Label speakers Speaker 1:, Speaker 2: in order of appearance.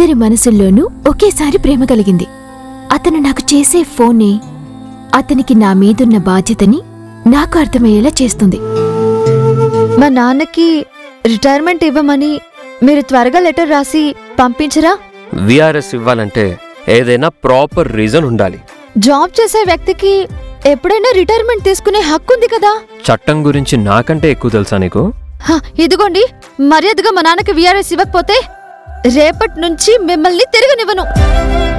Speaker 1: ఇద్దరి మనసుల్లోనూ ఒకేసారి ప్రేమ కలిగింది అతను నాకు చేసే ఫోనే అతనికి నా మీదున్న బాధ్యతని నాకు అర్థమయ్యేలా చేస్తుంది
Speaker 2: మా నాన్నకి రిటైర్మెంట్ ఇవ్వమని మీరు త్వరగా లెటర్ రాసి పంపించరా
Speaker 3: విఆర్ఎస్ ఇవ్వాలంటే ఏదైనా ప్రాపర్ రీజన్ ఉండాలి
Speaker 2: జాబ్ చేసే వ్యక్తికి ఎప్పుడైనా రిటైర్మెంట్ తీసుకునే హక్కు ఉంది కదా
Speaker 3: చట్టం గురించి నాకంటే ఎక్కువ తెలుసా నీకు
Speaker 2: హ, ఇదిగోండి మర్యాదగా మా నాన్నకి విఆర్ఎస్ ఇవ్వకపోతే రేపటి నుంచి మిమ్మల్ని తిరగనివ్వను